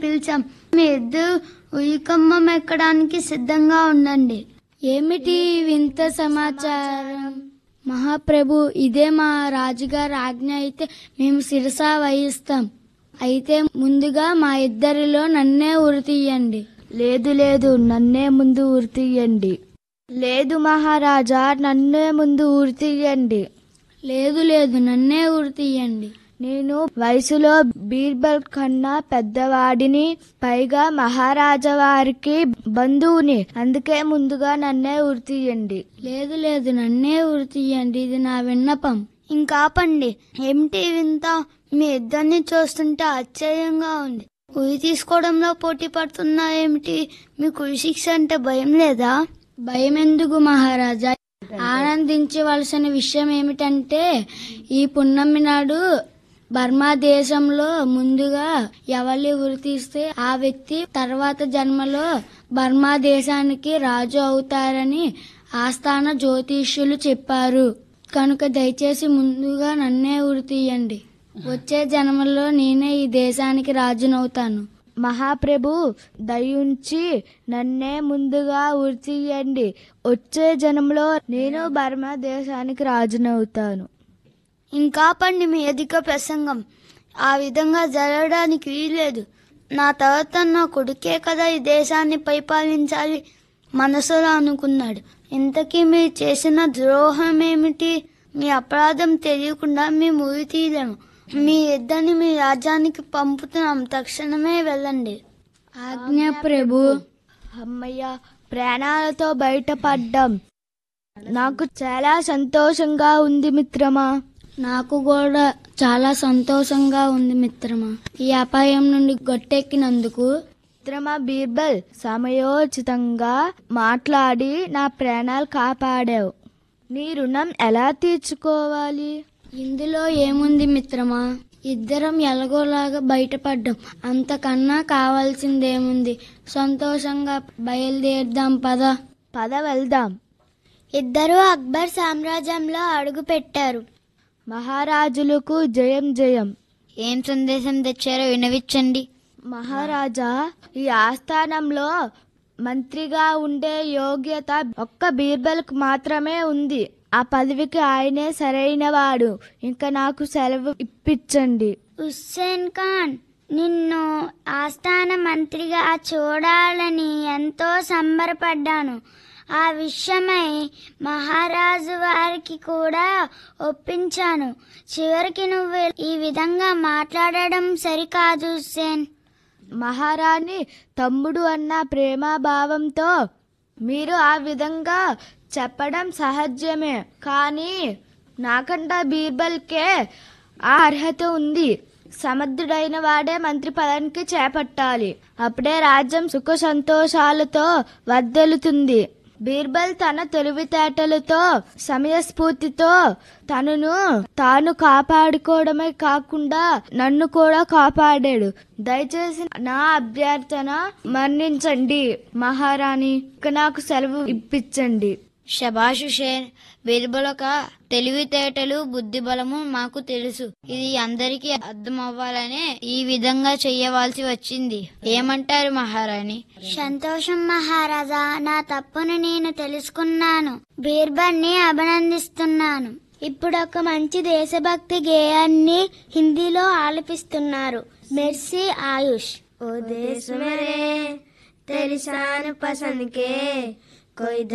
పిలిచాం మీ ఇద్దరు ఉయికమ్మం ఎక్కడానికి సిద్ధంగా ఉండండి ఏమిటి ఈ వింత సమాచారం మహాప్రభు ఇదే మా రాజుగారి ఆజ్ఞ అయితే మేము శిరసా వహిస్తాం అయితే ముందుగా మా ఇద్దరిలో నన్నే ఉరి తీయండి లేదు లేదు నన్నే ముందు ఊరి తీయండి లేదు మహారాజా నన్నే ముందు ఊరి తీయండి లేదు లేదు నన్నే ఉరి తీయండి నేను వయసులో బీర్బల్ కన్నా పెద్దవాడిని పైగా మహారాజా వారికి బంధువుని అందుకే ముందుగా నన్నే ఉరి తీయండి లేదు లేదు నన్నే ఉరి తీయండి ఇది నా విన్నపం ఇంకాపండి ఏమిటి వింత మీ ఇద్దరిని చూస్తుంటే ఆశ్చర్యంగా ఉంది ఉరి తీసుకోవడంలో పోటీ పడుతున్నా ఏమిటి మీకు ఉరి శిక్ష అంటే భయం లేదా భయం ఎందుకు మహారాజా ఆనందించవలసిన విషయం ఏమిటంటే ఈ పున్నమి నాడు బర్మా దేశంలో ముందుగా ఎవరిని ఉరి తీస్తే ఆ వ్యక్తి తర్వాత జన్మలో బర్మా దేశానికి రాజు అవుతారని ఆస్థాన జ్యోతిష్యులు చెప్పారు కనుక దయచేసి ముందుగా నన్నే ఉరి తీయండి వచ్చే జన్మలో నేనే ఈ దేశానికి రాజునవుతాను మహాప్రభు దయుంచి నన్నే ముందుగా ఉరి తీయండి వచ్చే జనంలో నేను బర్మా దేశానికి రాజునవుతాను ఇంకాపండి మీ అధిక ప్రసంగం ఆ విధంగా జరగడానికి వీల్లేదు నా తర్వాత నా కొడుకే కదా ఈ దేశాన్ని పరిపాలించాలి మనసులో అనుకున్నాడు ఇంతకీ మీరు చేసిన ద్రోహం ఏమిటి మీ అపరాధం తెలియకుండా మేము ఉరి తీయలేము మీ ఇద్దరిని మీ రాజ్యానికి పంపుతున్నాం తక్షణమే వెళ్ళండి ఆజ్ఞ ప్రభు అమ్మయ్య ప్రాణాలతో బయటపడ్డాం నాకు చాలా సంతోషంగా ఉంది మిత్రమా నాకు కూడా చాలా సంతోషంగా ఉంది మిత్రమా ఈ అపాయం నుండి గట్టెక్కినందుకు మిత్రమా బీర్బల్ సమయోచితంగా మాట్లాడి నా ప్రాణాలు కాపాడావు నీ రుణం ఎలా తీర్చుకోవాలి ఇందులో ఏముంది మిత్రమా ఇద్దరం ఎలాగోలాగా బయటపడ్డాం అంతకన్నా కావాల్సిందేముంది సంతోషంగా బయలుదేరుదాం పద పద వెళ్దాం ఇద్దరూ అక్బర్ సామ్రాజ్యంలో అడుగు పెట్టారు మహారాజులకు జయం జయం ఏం సందేశం తెచ్చారో వినవిచ్చండి మహారాజా ఈ ఆస్థానంలో మంత్రిగా ఉండే యోగ్యత ఒక్క బీర్బల్కు మాత్రమే ఉంది ఆ పదవికి ఆయనే సరైనవాడు ఇంకా నాకు సెలవు ఇప్పించండి హుస్సేన్ ఖాన్ నిన్ను ఆస్థాన మంత్రిగా చూడాలని ఎంతో సంబరపడ్డాను ఆ విషయమై మహారాజు వారికి కూడా ఒప్పించాను చివరికి నువ్వు ఈ విధంగా మాట్లాడడం సరికాదు హుస్సేన్ మహారాణి తమ్ముడు అన్న ప్రేమాభావంతో మీరు ఆ విధంగా చెప్పడం సహజమే కానీ నాకంటా బీర్బల్కే ఆ అర్హత ఉంది సమర్థుడైన వాడే మంత్రి పదవికి చేపట్టాలి అప్పుడే రాజ్యం సుఖ సంతోషాలతో వర్దలుతుంది బీర్బల్ తన తెలివితేటలతో సమయస్ఫూర్తితో తనను తాను కాపాడుకోవడమే కాకుండా నన్ను కూడా కాపాడాడు దయచేసి నా అభ్యర్థన మన్నించండి మహారాణి ఇక నాకు సెలవు ఇప్పించండి షబాష్ హుషేన్ బీర్బలొక తెలివితేటలు బుద్ధి బలము మాకు తెలుసు ఇది అందరికీ అర్థం అవ్వాలనే ఈ విధంగా చెయ్యవలసి వచ్చింది ఏమంటారు మహారాణి సంతోషం మహారాజా నా తప్పును నేను తెలుసుకున్నాను బీర్బల్ని అభినందిస్తున్నాను ఇప్పుడు ఒక మంచి దేశభక్తి గేయాన్ని హిందీలో ఆలపిస్తున్నారు మెర్సీ ఆయుష్ ఓ దేశ తెరి శాన్ పసంద్ కే कोई